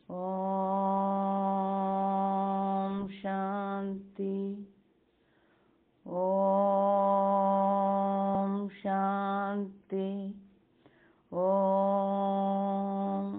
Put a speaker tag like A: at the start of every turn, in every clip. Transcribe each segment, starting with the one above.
A: ஓம் சாந்தி ஓம் சாந்தி ஓம்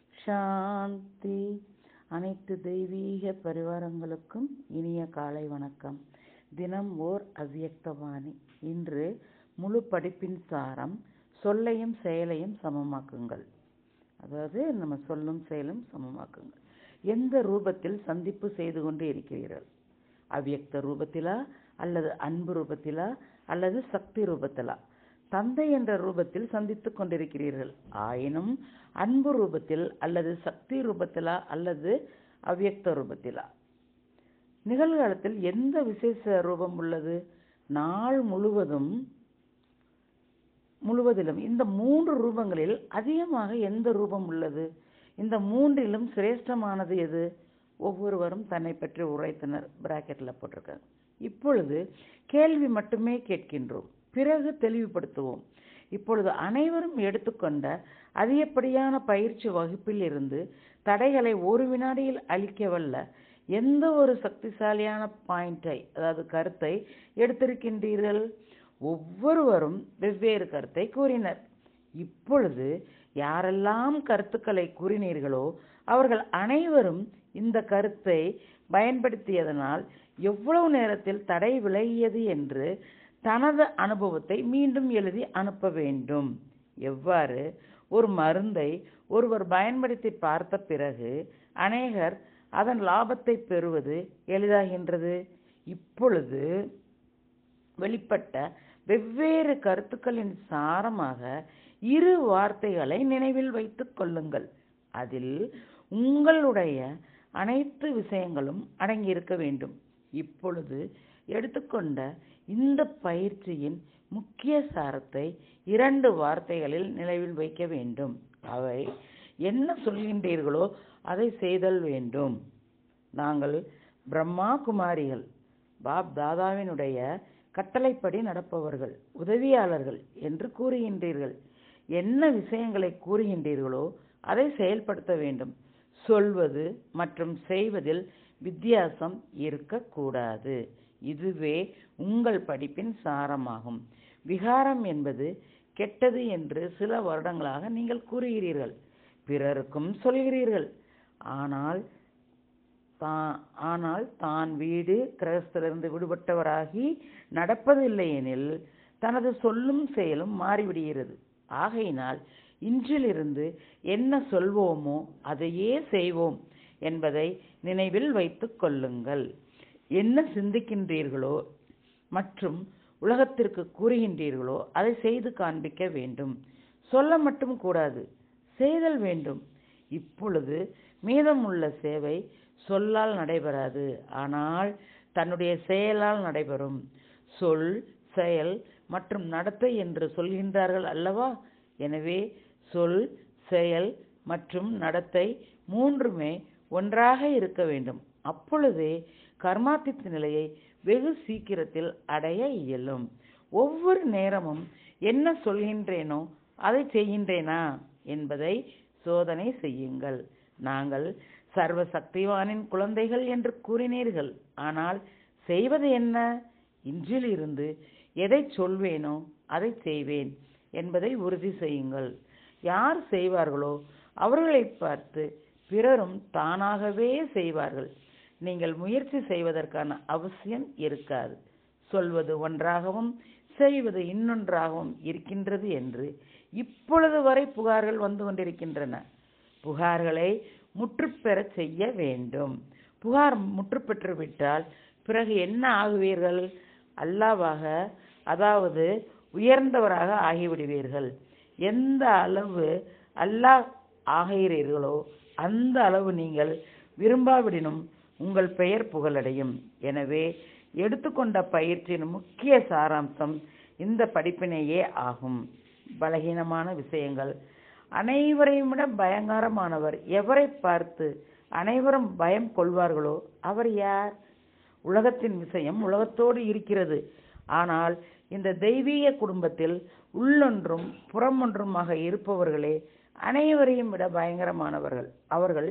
A: சாந்தி அனைத்து தெய்வீக பரிவாரங்களுக்கும் இனிய காலை வணக்கம் தினம் ஓர் அவ்வியக்தவாணி இன்று முழு படிப்பின் சாரம் சொல்லையும் செயலையும் சமமாக்குங்கள் அதாவது நம்ம சொல்லும் செயலும் சமமாக்குங்கள் எந்த ரூபத்தில் சந்திப்பு செய்து கொண்டு இருக்கிறீர்கள் அவ்வியக்த ரூபத்திலா அல்லது அன்பு ரூபத்திலா அல்லது சக்தி ரூபத்திலா தந்தை என்ற ரூபத்தில் சந்தித்துக் கொண்டிருக்கிறீர்கள் ஆயினும் அன்பு ரூபத்தில் அல்லது சக்தி ரூபத்திலா அல்லது அவ்வியக்த ரூபத்திலா நிகழ்காலத்தில் எந்த விசேஷ ரூபம் உள்ளது நாள் முழுவதும் முழுவதிலும் இந்த மூன்று ரூபங்களில் அதிகமாக எந்த ரூபம் உள்ளது இந்த மூன்றிலும் சிரேஷ்டமானது எது ஒவ்வொருவரும் தன்னை பற்றி உரைத்தனர் பிராக்கெட்டில் போட்டிருக்காங்க இப்பொழுது கேள்வி மட்டுமே கேட்கின்றோம் பிறகு தெளிவுபடுத்துவோம் இப்பொழுது அனைவரும் எடுத்துக்கொண்ட அதிகப்படியான பயிற்சி வகுப்பில் இருந்து தடைகளை ஒரு வினாடியில் அளிக்க வல்ல எந்த ஒரு சக்திசாலியான பாயிண்டை அதாவது கருத்தை எடுத்திருக்கின்றீர்கள் ஒவ்வொருவரும் வெவ்வேறு கருத்தை கூறினர் இப்பொழுது யாரெல்லாம் கருத்துக்களை கூறினீர்களோ அவர்கள் அனைவரும் இந்த கருத்தை பயன்படுத்தியதனால் எவ்வளவு நேரத்தில் தடை விலகியது என்று தனது அனுபவத்தை மீண்டும் எழுதி அனுப்ப வேண்டும் எவ்வாறு ஒரு மருந்தை ஒருவர் பயன்படுத்தி பார்த்த பிறகு அநேகர் அதன் லாபத்தை பெறுவது எளிதாகின்றது இப்பொழுது வெளிப்பட்ட வெவ்வேறு கருத்துக்களின் சாரமாக இரு வார்த்தைகளை நினைவில் வைத்துக் கொள்ளுங்கள் அதில் உங்களுடைய அனைத்து விஷயங்களும் அடங்கியிருக்க வேண்டும் இப்பொழுது எடுத்துக்கொண்ட இந்த பயிற்சியின் முக்கிய சாரத்தை இரண்டு வார்த்தைகளில் நினைவில் வைக்க வேண்டும் அவை என்ன சொல்கின்றீர்களோ அதை செய்தல் வேண்டும் நாங்கள் பிரம்மா குமாரிகள் பாப் தாதாவினுடைய கட்டளைப்படி நடப்பவர்கள் உதவியாளர்கள் என்று கூறுகின்றீர்கள் என்ன விஷயங்களை கூறுகின்றீர்களோ அதை செயல்படுத்த வேண்டும் சொல்வது மற்றும் செய்வதில் வித்தியாசம் இருக்கக்கூடாது இதுவே உங்கள் படிப்பின் சாரமாகும் விகாரம் என்பது கெட்டது என்று சில வருடங்களாக நீங்கள் கூறுகிறீர்கள் பிறருக்கும் சொல்கிறீர்கள் ஆனால் ஆனால் தான் வீடு கிரகஸ்திலிருந்து விடுபட்டவராகி நடப்பதில்லை எனில் தனது சொல்லும் செயலும் மாறிவிடுகிறது ஆகையினால் இன்றிலிருந்து என்ன சொல்வோமோ அதையே செய்வோம் என்பதை நினைவில் வைத்துக் கொள்ளுங்கள் என்ன சிந்திக்கின்றீர்களோ மற்றும் உலகத்திற்கு கூறுகின்றீர்களோ அதை செய்து காண்பிக்க வேண்டும் சொல்ல மட்டும் கூடாது செய்தல் வேண்டும் இப்பொழுது மீதமுள்ள சேவை சொல்லால் நடைபெறாது ஆனால் தன்னுடைய செயலால் நடைபெறும் சொல் செயல் மற்றும் நடத்தை என்று சொல்கின்றார்கள் அல்லவா எனவே சொல் செயல் மற்றும் நடத்தை மூன்றுமே ஒன்றாக இருக்க வேண்டும் அப்பொழுதே கர்மாத்தித்த நிலையை வெகு சீக்கிரத்தில் அடைய இயலும் ஒவ்வொரு நேரமும் என்ன சொல்கின்றேனோ அதை செய்கின்றேனா என்பதை சோதனை செய்யுங்கள் நாங்கள் சர்வ சக்திவானின் குழந்தைகள் என்று கூறினீர்கள் ஆனால் செய்வது என்ன இன்றிலிருந்து எதை சொல்வேனோ அதை செய்வேன் என்பதை உறுதி செய்யுங்கள் யார் செய்வார்களோ அவர்களை பார்த்து பிறரும் தானாகவே செய்வார்கள் நீங்கள் முயற்சி செய்வதற்கான அவசியம் இருக்காது சொல்வது ஒன்றாகவும் செய்வது இன்னொன்றாகவும் இருக்கின்றது என்று இப்பொழுது வரை புகார்கள் வந்து கொண்டிருக்கின்றன புகார்களை முற்றுப்பெறச் செய்ய வேண்டும் புகார் முற்றுப்பெற்று விட்டால் பிறகு என்ன ஆகுவீர்கள் அல்லாவாக அதாவது உயர்ந்தவராக ஆகிவிடுவீர்கள் எந்த அளவு அல்லாஹ் ஆகிறீர்களோ அந்த அளவு நீங்கள் விரும்பாவிடினும் உங்கள் பெயர் புகழடையும் எனவே எடுத்துக்கொண்ட பயிற்சியின் முக்கிய சாராம்சம் இந்த படிப்பினையே ஆகும் பலகீனமான விஷயங்கள் அனைவரையும் விட பயங்கரமானவர் எவரை பார்த்து அனைவரும் பயம் கொள்வார்களோ அவர் யார் உலகத்தின் விஷயம் உலகத்தோடு இருக்கிறது ஆனால் இந்த தெய்வீக குடும்பத்தில் உள்ளொன்றும் புறமொன்றுமாக இருப்பவர்களே அனைவரையும் விட பயங்கரமானவர்கள் அவர்கள்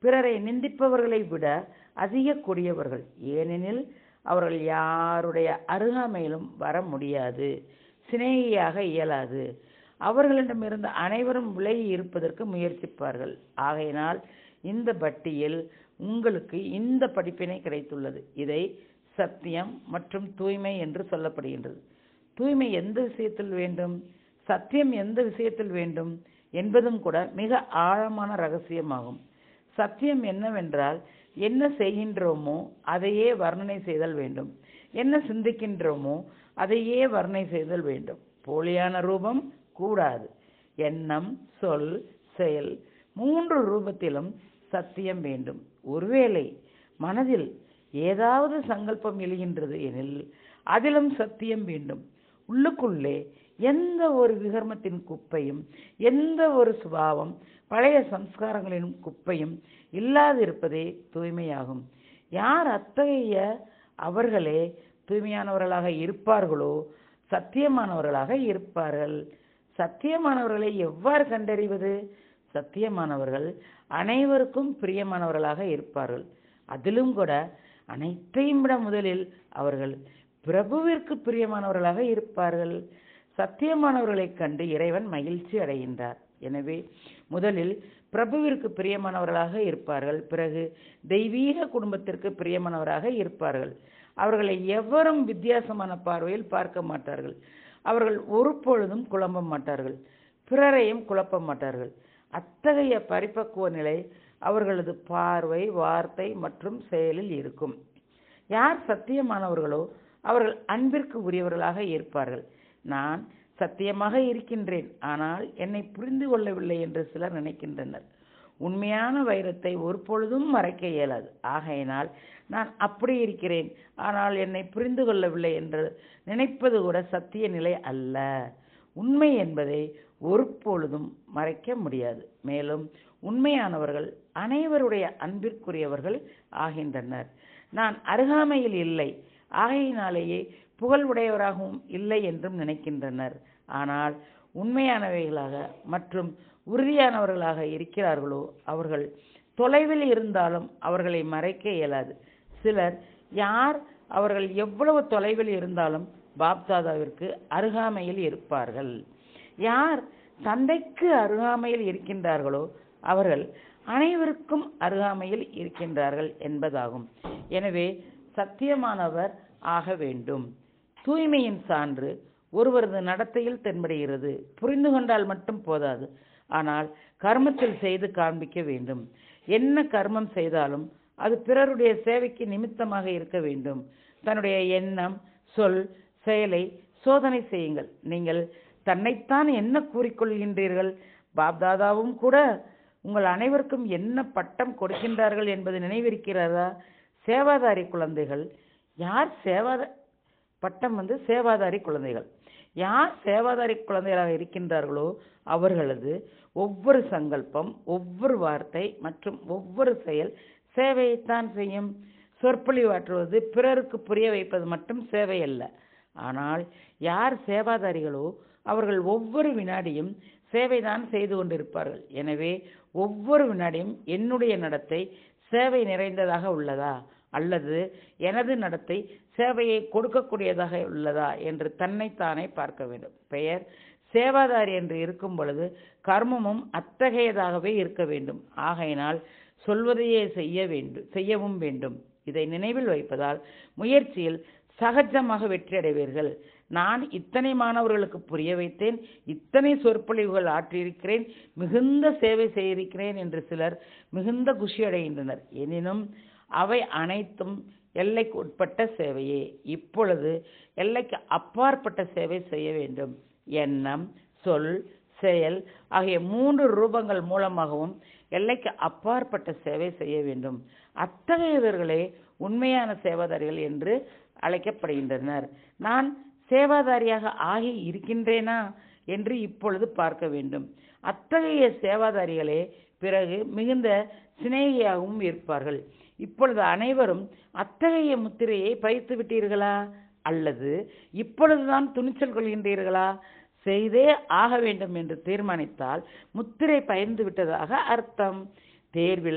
A: பிறரை நிந்திப்பவர்களை விட அதிக கொடியவர்கள் ஏனெனில் அவர்கள் யாருடைய அருகாமையிலும் வர முடியாது சிநேகியாக இயலாது அவர்களிடமிருந்து அனைவரும் விலகி இருப்பதற்கு முயற்சிப்பார்கள் ஆகையினால் இந்த பட்டியல் உங்களுக்கு இந்த படிப்பினை கிடைத்துள்ளது இதை சத்தியம் மற்றும் தூய்மை என்று சொல்லப்படுகின்றது தூய்மை எந்த விஷயத்தில் வேண்டும் சத்தியம் எந்த விஷயத்தில் வேண்டும் என்பதும் கூட மிக ஆழமான ரகசியமாகும் சத்தியம் என்னவென்றால் என்ன செய்கின்றோமோ அதையே வர்ணனை செய்தல் வேண்டும் என்ன சிந்திக்கின்றோமோ அதையே வர்ணனை செய்தல் வேண்டும் போலியான ரூபம் கூடாது எண்ணம் சொல் செயல் மூன்று ரூபத்திலும் சத்தியம் வேண்டும் ஒருவேளை மனதில் ஏதாவது சங்கல்பம் எழுகின்றது எனில் அதிலும் சத்தியம் வேண்டும் உள்ளுக்குள்ளே எந்த ஒரு விகர்மத்தின் குப்பையும் எந்த ஒரு சுபாவம் பழைய சம்ஸ்காரங்களின் குப்பையும் இல்லாதிருப்பதே தூய்மையாகும் யார் அத்தகைய அவர்களே தூய்மையானவர்களாக இருப்பார்களோ சத்தியமானவர்களாக இருப்பார்கள் சத்தியமானவர்களை எவ்வாறு கண்டறிவது சத்தியமானவர்கள் அனைவருக்கும் பிரியமானவர்களாக இருப்பார்கள் அதிலும் கூட அனைத்தையும் விட முதலில் அவர்கள் பிரபுவிற்கு பிரியமானவர்களாக இருப்பார்கள் சத்தியமானவர்களைக் கண்டு இறைவன் மகிழ்ச்சி அடைகின்றார் எனவே முதலில் பிரபுவிற்கு பிரியமானவர்களாக இருப்பார்கள் பிறகு தெய்வீக குடும்பத்திற்கு பிரியமானவராக இருப்பார்கள் அவர்களை எவரும் வித்தியாசமான பார்வையில் பார்க்க மாட்டார்கள் அவர்கள் ஒரு பொழுதும் குழம்ப மாட்டார்கள் பிறரையும் குழப்ப மாட்டார்கள் அத்தகைய பரிபக்குவ நிலை அவர்களது பார்வை வார்த்தை மற்றும் செயலில் இருக்கும் யார் சத்தியமானவர்களோ அவர்கள் அன்பிற்கு உரியவர்களாக இருப்பார்கள் நான் சத்தியமாக இருக்கின்றேன் ஆனால் என்னை புரிந்து கொள்ளவில்லை என்று சிலர் நினைக்கின்றனர் உண்மையான வைரத்தை ஒரு பொழுதும் மறைக்க இயலாது ஆகையினால் நான் அப்படி இருக்கிறேன் ஆனால் என்னை புரிந்து கொள்ளவில்லை என்று நினைப்பது கூட சத்திய நிலை அல்ல உண்மை என்பதை ஒரு பொழுதும் மறைக்க முடியாது மேலும் உண்மையானவர்கள் அனைவருடைய அன்பிற்குரியவர்கள் ஆகின்றனர் நான் அருகாமையில் இல்லை ஆகையினாலேயே புகழ் உடையவராகவும் இல்லை என்றும் நினைக்கின்றனர் ஆனால் உண்மையானவைகளாக மற்றும் உறுதியானவர்களாக இருக்கிறார்களோ அவர்கள் தொலைவில் இருந்தாலும் அவர்களை மறைக்க இயலாது சிலர் யார் அவர்கள் எவ்வளவு தொலைவில் இருந்தாலும் பாப்தாதாவிற்கு அருகாமையில் இருப்பார்கள் யார் தந்தைக்கு அருகாமையில் இருக்கின்றார்களோ அவர்கள் அனைவருக்கும் அருகாமையில் இருக்கின்றார்கள் என்பதாகும் எனவே சத்தியமானவர் ஆக வேண்டும் தூய்மையின் சான்று ஒருவரது நடத்தையில் தென்படுகிறது புரிந்து கொண்டால் மட்டும் போதாது ஆனால் கர்மத்தில் செய்து காண்பிக்க வேண்டும் என்ன கர்மம் செய்தாலும் அது பிறருடைய சேவைக்கு நிமித்தமாக இருக்க வேண்டும் தன்னுடைய எண்ணம் சொல் செயலை சோதனை செய்யுங்கள் நீங்கள் தன்னைத்தான் என்ன கூறிக்கொள்கின்றீர்கள் பாப்தாதாவும் கூட உங்கள் அனைவருக்கும் என்ன பட்டம் கொடுக்கின்றார்கள் என்பது நினைவிருக்கிறதா சேவாதாரி குழந்தைகள் யார் சேவாத பட்டம் வந்து சேவாதாரி குழந்தைகள் யார் சேவாதாரி குழந்தைகளாக இருக்கின்றார்களோ அவர்களது ஒவ்வொரு சங்கல்பம் ஒவ்வொரு வார்த்தை மற்றும் ஒவ்வொரு செயல் சேவையைத்தான் செய்யும் சொற்பொழிவாற்றுவது பிறருக்கு புரிய வைப்பது மட்டும் சேவை அல்ல ஆனால் யார் சேவாதாரிகளோ அவர்கள் ஒவ்வொரு வினாடியும் சேவைதான் செய்து கொண்டிருப்பார்கள் எனவே ஒவ்வொரு வினாடியும் என்னுடைய நடத்தை சேவை நிறைந்ததாக உள்ளதா அல்லது எனது நடத்தை சேவையை கொடுக்கக்கூடியதாக உள்ளதா என்று தன்னைத்தானே பார்க்க வேண்டும் பெயர் சேவாதாரி என்று இருக்கும் பொழுது கர்மமும் அத்தகையதாகவே இருக்க வேண்டும் ஆகையினால் சொல்வதையே செய்ய வேண்டும் செய்யவும் வேண்டும் இதை நினைவில் வைப்பதால் முயற்சியில் சகஜமாக வெற்றி அடைவீர்கள் நான் இத்தனை மாணவர்களுக்கு புரிய வைத்தேன் இத்தனை சொற்பொழிவுகள் ஆற்றியிருக்கிறேன் மிகுந்த சேவை செய்திருக்கிறேன் என்று சிலர் மிகுந்த குஷி அடைகின்றனர் எனினும் அவை அனைத்தும் எல்லைக்கு உட்பட்ட சேவையே இப்பொழுது எல்லைக்கு அப்பாற்பட்ட சேவை செய்ய வேண்டும் எண்ணம் சொல் செயல் ஆகிய மூன்று ரூபங்கள் மூலமாகவும் எல்லைக்கு அப்பாற்பட்ட சேவை செய்ய வேண்டும் அத்தகையவர்களே உண்மையான சேவாதாரிகள் என்று அழைக்கப்படுகின்றனர் நான் சேவாதாரியாக ஆகி இருக்கின்றேனா என்று இப்பொழுது பார்க்க வேண்டும் அத்தகைய சேவாதாரிகளே பிறகு மிகுந்த சிநேகியாகவும் இருப்பார்கள் இப்பொழுது அனைவரும் அத்தகைய முத்திரையை பயித்து விட்டீர்களா அல்லது இப்பொழுதுதான் துணிச்சல் கொள்கின்றீர்களா செய்தே ஆக வேண்டும் என்று தீர்மானித்தால் முத்திரை பயந்து விட்டதாக அர்த்தம் தேர்வில்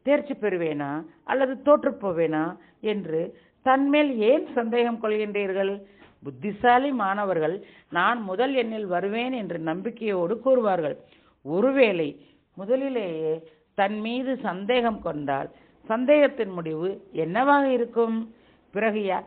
A: தேர்ச்சி பெறுவேனா அல்லது தோற்றுப் போவேனா என்று தன்மேல் ஏன் சந்தேகம் கொள்கின்றீர்கள் புத்திசாலி மாணவர்கள் நான் முதல் எண்ணில் வருவேன் என்று நம்பிக்கையோடு கூறுவார்கள் ஒருவேளை முதலிலேயே தன் மீது சந்தேகம் கொண்டால் சந்தேகத்தின் முடிவு என்னவாக இருக்கும் பிறகு யா-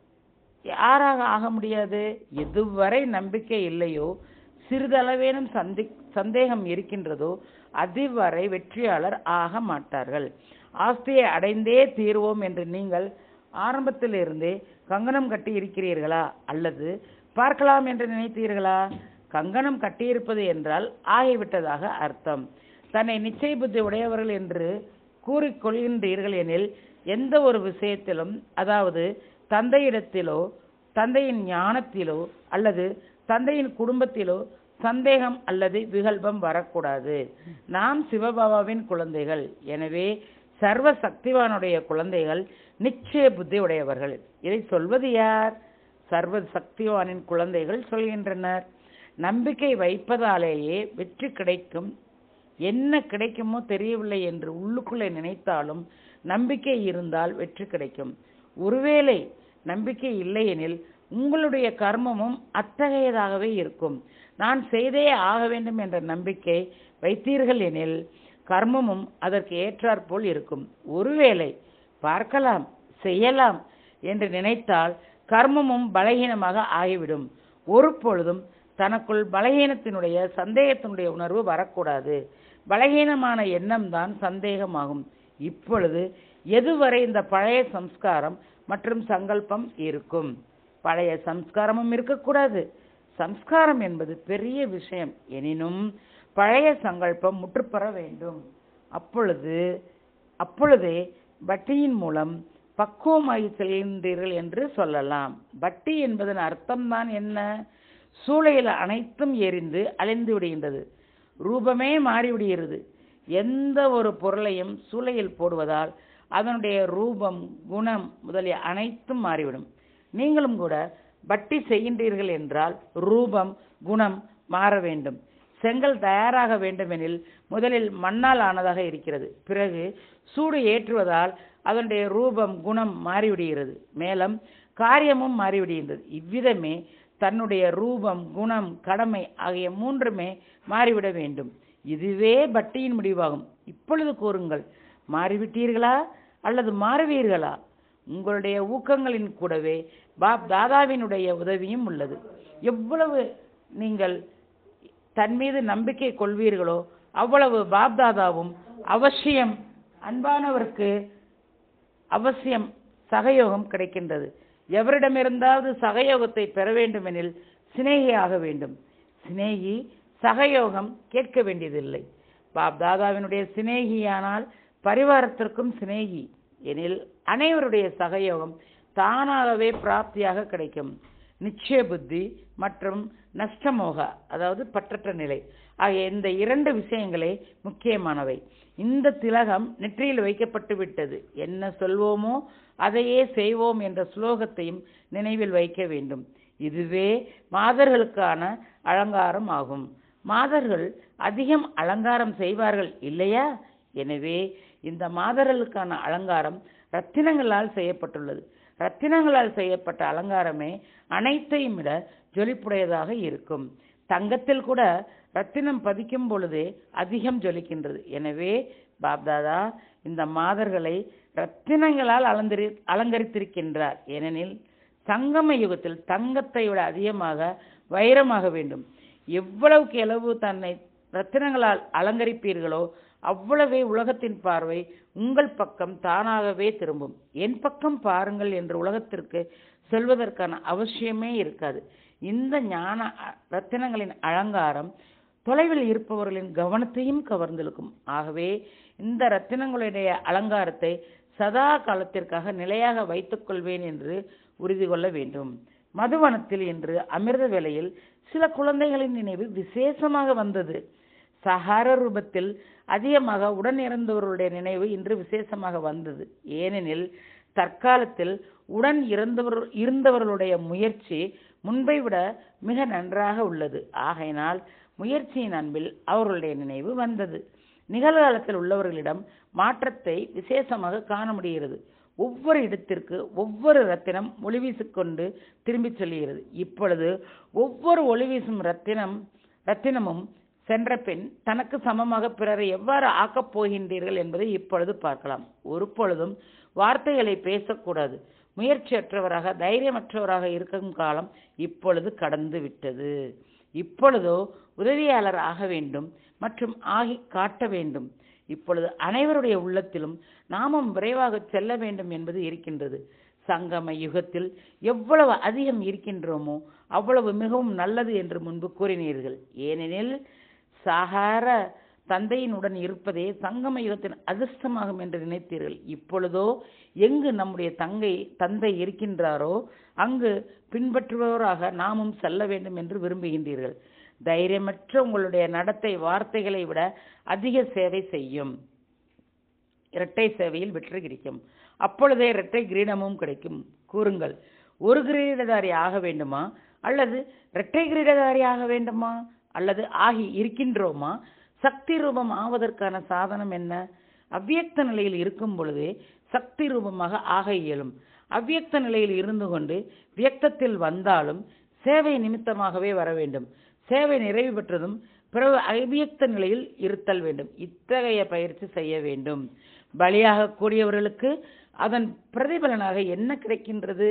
A: யாராக ஆக முடியாது எதுவரை நம்பிக்கை இல்லையோ சிறிதளவேனும் சந்தி சந்தேகம் இருக்கின்றதோ அதுவரை வெற்றியாளர் ஆக மாட்டார்கள் ஆஸ்தியை அடைந்தே தீர்வோம் என்று நீங்கள் ஆரம்பத்திலிருந்தே கங்கணம் கட்டி இருக்கிறீர்களா அல்லது பார்க்கலாம் என்று நினைத்தீர்களா கங்கணம் கட்டியிருப்பது என்றால் ஆகிவிட்டதாக அர்த்தம் தன்னை நிச்சய புத்தி உடையவர்கள் என்று கூறிக்கொள்கின்றீர்கள் எனில் எந்த ஒரு விஷயத்திலும் அதாவது தந்தையிடத்திலோ தந்தையின் ஞானத்திலோ அல்லது தந்தையின் குடும்பத்திலோ சந்தேகம் அல்லது விகல்பம் வரக்கூடாது நாம் சிவபாபாவின் குழந்தைகள் எனவே சர்வ சக்திவானுடைய குழந்தைகள் நிச்சய புத்தி உடையவர்கள் இதை சொல்வது யார் சர்வ சக்திவானின் குழந்தைகள் சொல்கின்றனர் நம்பிக்கை வைப்பதாலேயே வெற்றி கிடைக்கும் என்ன கிடைக்குமோ தெரியவில்லை என்று உள்ளுக்குள்ளே நினைத்தாலும் நம்பிக்கை இருந்தால் வெற்றி கிடைக்கும் ஒருவேளை நம்பிக்கை இல்லையெனில் உங்களுடைய கர்மமும் அத்தகையதாகவே இருக்கும் நான் செய்தே ஆக வேண்டும் என்ற நம்பிக்கை வைத்தீர்கள் எனில் கர்மமும் அதற்கு ஏற்றாற்போல் இருக்கும் ஒருவேளை பார்க்கலாம் செய்யலாம் என்று நினைத்தால் கர்மமும் பலகீனமாக ஆகிவிடும் ஒரு பொழுதும் தனக்குள் பலகீனத்தினுடைய சந்தேகத்தினுடைய உணர்வு வரக்கூடாது பலகீனமான எண்ணம் தான் சந்தேகமாகும் இப்பொழுது எதுவரை இந்த பழைய சம்ஸ்காரம் மற்றும் சங்கல்பம் இருக்கும் பழைய சம்ஸ்காரமும் இருக்கக்கூடாது சம்ஸ்காரம் என்பது பெரிய விஷயம் எனினும் பழைய சங்கல்பம் முற்றுப்பெற வேண்டும் அப்பொழுது அப்பொழுதே வட்டியின் மூலம் பக்குவமாகி செல்கின்றீர்கள் என்று சொல்லலாம் வட்டி என்பதன் அர்த்தம்தான் என்ன சூளையில் அனைத்தும் எரிந்து அழிந்து விடுகின்றது ரூபமே மாறிவிடுகிறது எந்த ஒரு பொருளையும் சூளையில் போடுவதால் அதனுடைய ரூபம் குணம் முதலிய அனைத்தும் மாறிவிடும் நீங்களும் கூட வட்டி செய்கின்றீர்கள் என்றால் ரூபம் குணம் மாற வேண்டும் செங்கல் தயாராக வேண்டுமெனில் முதலில் மண்ணால் ஆனதாக இருக்கிறது பிறகு சூடு ஏற்றுவதால் அதனுடைய ரூபம் குணம் மாறிவிடுகிறது மேலும் காரியமும் மாறிவிடுகின்றது இவ்விதமே தன்னுடைய ரூபம் குணம் கடமை ஆகிய மூன்றுமே மாறிவிட வேண்டும் இதுவே பட்டியின் முடிவாகும் இப்பொழுது கூறுங்கள் மாறிவிட்டீர்களா அல்லது மாறுவீர்களா உங்களுடைய ஊக்கங்களின் கூடவே பாப் தாதாவினுடைய உதவியும் உள்ளது எவ்வளவு நீங்கள் தன் மீது நம்பிக்கை கொள்வீர்களோ அவ்வளவு பாப் தாதாவும் அவசியம் அன்பானவருக்கு அவசியம் சகயோகம் கிடைக்கின்றது எவரிடமிருந்தாவது சகயோகத்தை பெற வேண்டுமெனில் சிநேகி ஆக வேண்டும் சிநேகி சகயோகம் கேட்க வேண்டியதில்லை பாப் தாதாவினுடைய சிநேகியானால் பரிவாரத்திற்கும் சிநேகி எனில் அனைவருடைய சகயோகம் தானாகவே பிராப்தியாக கிடைக்கும் நிச்சய புத்தி மற்றும் நஷ்டமோக அதாவது பற்றற்ற நிலை ஆகிய இந்த இரண்டு விஷயங்களே முக்கியமானவை இந்த திலகம் நெற்றியில் வைக்கப்பட்டு விட்டது என்ன சொல்வோமோ அதையே செய்வோம் என்ற ஸ்லோகத்தையும் நினைவில் வைக்க வேண்டும் இதுவே மாதர்களுக்கான அலங்காரம் ஆகும் மாதர்கள் அதிகம் அலங்காரம் செய்வார்கள் இல்லையா எனவே இந்த மாதர்களுக்கான அலங்காரம் ரத்தினங்களால் செய்யப்பட்டுள்ளது ரத்தினங்களால் செய்யப்பட்ட அலங்காரமே அனைத்தையும் விட ஜொலிப்புடையதாக இருக்கும் தங்கத்தில் கூட ரத்தினம் பதிக்கும் பொழுதே அதிகம் ஜொலிக்கின்றது எனவே பாப்தாதா இந்த மாதர்களை ரத்தினங்களால் அலங்கரி அலங்கரித்திருக்கின்றார் ஏனெனில் சங்கம யுகத்தில் தங்கத்தை விட அதிகமாக வைரமாக வேண்டும் எவ்வளவுக்கு எவ்வளவு தன்னை ரத்தினங்களால் அலங்கரிப்பீர்களோ அவ்வளவே உலகத்தின் பார்வை உங்கள் பக்கம் தானாகவே திரும்பும் என் பக்கம் பாருங்கள் என்று உலகத்திற்கு சொல்வதற்கான அவசியமே இருக்காது இந்த ஞான அ- ரத்தினங்களின் அலங்காரம் தொலைவில் இருப்பவர்களின் கவனத்தையும் கவர்ந்திழுக்கும் ஆகவே இந்த ரத்தினங்களுடைய அலங்காரத்தை சதா காலத்திற்காக நிலையாக வைத்துக் கொள்வேன் என்று உறுதி கொள்ள வேண்டும் மதுவனத்தில் இன்று அமிர்த வேளையில் சில குழந்தைகளின் நினைவு விசேஷமாக வந்தது சகார ரூபத்தில் அதிகமாக உடன் இறந்தவர்களுடைய நினைவு இன்று விசேஷமாக வந்தது ஏனெனில் தற்காலத்தில் உடன் இறந்தவர் இருந்தவர்களுடைய முயற்சி முன்பை விட மிக நன்றாக உள்ளது ஆகையினால் முயற்சியின் அன்பில் அவர்களுடைய நினைவு வந்தது நிகழ்காலத்தில் உள்ளவர்களிடம் மாற்றத்தை விசேஷமாக காண முடிகிறது ஒவ்வொரு இடத்திற்கு ஒவ்வொரு ரத்தினம் ஒளி வீசிக்கொண்டு திரும்பிச் செல்கிறது இப்பொழுது ஒவ்வொரு ஒளி வீசும் ரத்தினம் ரத்தினமும் சென்ற பின் தனக்கு சமமாக பிறரை எவ்வாறு ஆக்கப் போகின்றீர்கள் என்பதை இப்பொழுது பார்க்கலாம் ஒரு பொழுதும் வார்த்தைகளை பேசக்கூடாது முயற்சியற்றவராக தைரியமற்றவராக இருக்கும் காலம் இப்பொழுது கடந்து விட்டது இப்பொழுதோ உதவியாளர் ஆக வேண்டும் மற்றும் ஆகி காட்ட வேண்டும் இப்பொழுது அனைவருடைய உள்ளத்திலும் நாமும் விரைவாக செல்ல வேண்டும் என்பது இருக்கின்றது சங்கம யுகத்தில் எவ்வளவு அதிகம் இருக்கின்றோமோ அவ்வளவு மிகவும் நல்லது என்று முன்பு கூறினீர்கள் ஏனெனில் சாகார தந்தையினுடன் இருப்பதே சங்கம யுகத்தின் அதிர்ஷ்டமாகும் என்று நினைத்தீர்கள் இப்பொழுதோ எங்கு நம்முடைய தங்கை தந்தை இருக்கின்றாரோ அங்கு பின்பற்றுபவராக நாமும் செல்ல வேண்டும் என்று விரும்புகின்றீர்கள் தைரியமற்ற உங்களுடைய நடத்தை வார்த்தைகளை விட அதிக சேவை செய்யும் இரட்டை சேவையில் வெற்றி கிடைக்கும் அப்பொழுதே இரட்டை கிரீடமும் கிடைக்கும் கூறுங்கள் ஒரு கிரீடதாரி ஆக வேண்டுமா அல்லது இரட்டை கிரீடதாரி ஆக வேண்டுமா அல்லது ஆகி இருக்கின்றோமா சக்தி ரூபம் ஆவதற்கான சாதனம் என்ன அவ்வியக்த நிலையில் இருக்கும் பொழுதே சக்தி ரூபமாக ஆக இயலும் அவ்வியக்த நிலையில் இருந்து கொண்டு வியக்தத்தில் வந்தாலும் சேவை நிமித்தமாகவே வர வேண்டும் சேவை நிறைவு பெற்றதும் பிறகு அவ்வியக்த நிலையில் இருத்தல் வேண்டும் இத்தகைய பயிற்சி செய்ய வேண்டும் பலியாக கூடியவர்களுக்கு அதன் பிரதிபலனாக என்ன கிடைக்கின்றது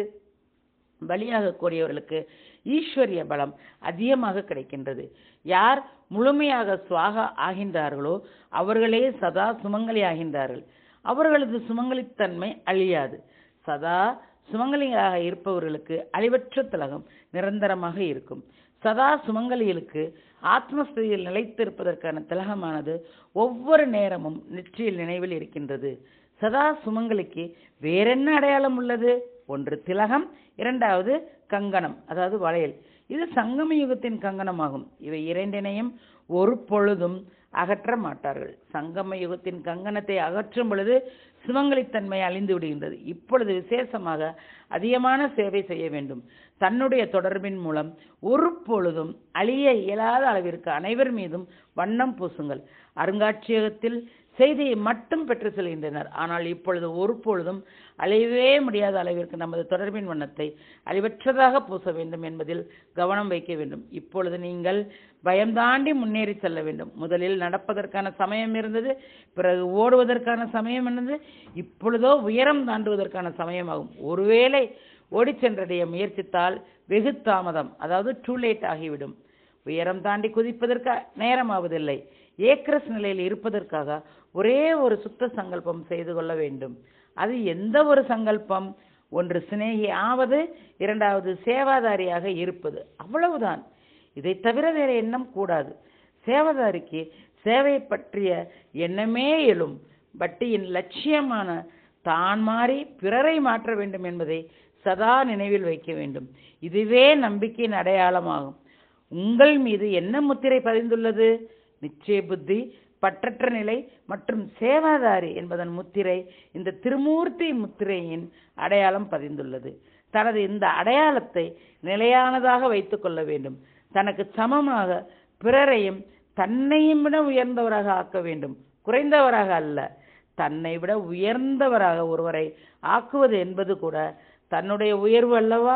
A: பலியாக கூடியவர்களுக்கு ஈஸ்வரிய பலம் அதிகமாக கிடைக்கின்றது யார் முழுமையாக சுவாக ஆகின்றார்களோ அவர்களே சதா சுமங்கலி ஆகின்றார்கள் அவர்களது சுமங்கலித்தன்மை அழியாது சதா சுமங்கலிகளாக இருப்பவர்களுக்கு அழிவற்ற திலகம் நிரந்தரமாக இருக்கும் சதா சுமங்கலிகளுக்கு ஆத்மஸ்தியில் நிலைத்திருப்பதற்கான திலகமானது ஒவ்வொரு நேரமும் நெற்றியில் நினைவில் இருக்கின்றது சதா சுமங்கலிக்கு வேறென்ன அடையாளம் உள்ளது ஒன்று திலகம் இரண்டாவது கங்கணம் அதாவது வளையல் இது சங்கம யுகத்தின் கங்கணமாகும் இவை இரண்டினையும் ஒரு பொழுதும் அகற்ற மாட்டார்கள் சங்கம யுகத்தின் கங்கணத்தை அகற்றும் பொழுது சுமங்கலித்தன்மை அழிந்து விடுகின்றது இப்பொழுது விசேஷமாக அதிகமான சேவை செய்ய வேண்டும் தன்னுடைய தொடர்பின் மூலம் ஒரு பொழுதும் அழிய இயலாத அளவிற்கு அனைவர் மீதும் வண்ணம் பூசுங்கள் அருங்காட்சியகத்தில் செய்தியை மட்டும் பெற்று செல்கின்றனர் ஆனால் இப்பொழுது ஒரு பொழுதும் அழியவே முடியாத அளவிற்கு நமது தொடர்பின் வண்ணத்தை அழிவற்றதாக பூச வேண்டும் என்பதில் கவனம் வைக்க வேண்டும் இப்பொழுது நீங்கள் பயம் தாண்டி முன்னேறி செல்ல வேண்டும் முதலில் நடப்பதற்கான சமயம் இருந்தது பிறகு ஓடுவதற்கான சமயம் இருந்தது இப்பொழுதோ உயரம் தாண்டுவதற்கான சமயமாகும் ஒருவேளை ஓடிச் சென்றடைய முயற்சித்தால் வெகு தாமதம் அதாவது டூ லேட் ஆகிவிடும் உயரம் தாண்டி குதிப்பதற்கு நேரமாவதில்லை ஏக்ரஸ் நிலையில் இருப்பதற்காக ஒரே ஒரு சுத்த சங்கல்பம் செய்து கொள்ள வேண்டும் அது எந்த ஒரு சங்கல்பம் ஒன்று சிநேகி ஆவது இரண்டாவது சேவாதாரியாக இருப்பது அவ்வளவுதான் இதை தவிர வேற எண்ணம் கூடாது சேவாதாரிக்கு சேவை பற்றிய எண்ணமே எழும் பட்டியின் லட்சியமான தான் மாறி பிறரை மாற்ற வேண்டும் என்பதை சதா நினைவில் வைக்க வேண்டும் இதுவே நம்பிக்கையின் அடையாளமாகும் உங்கள் மீது என்ன முத்திரை பதிந்துள்ளது நிச்சய புத்தி பற்றற்ற நிலை மற்றும் சேவாதாரி என்பதன் முத்திரை இந்த திருமூர்த்தி முத்திரையின் அடையாளம் பதிந்துள்ளது தனது இந்த அடையாளத்தை நிலையானதாக வைத்துக் கொள்ள வேண்டும் தனக்கு சமமாக பிறரையும் தன்னையும் விட உயர்ந்தவராக ஆக்க வேண்டும் குறைந்தவராக அல்ல தன்னை விட உயர்ந்தவராக ஒருவரை ஆக்குவது என்பது கூட தன்னுடைய உயர்வு அல்லவா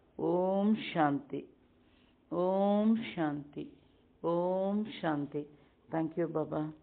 A: ஓம் சாந்தி ஓம் சாந்தி ஓம் சாந்தி தேங்க்யூ பாபா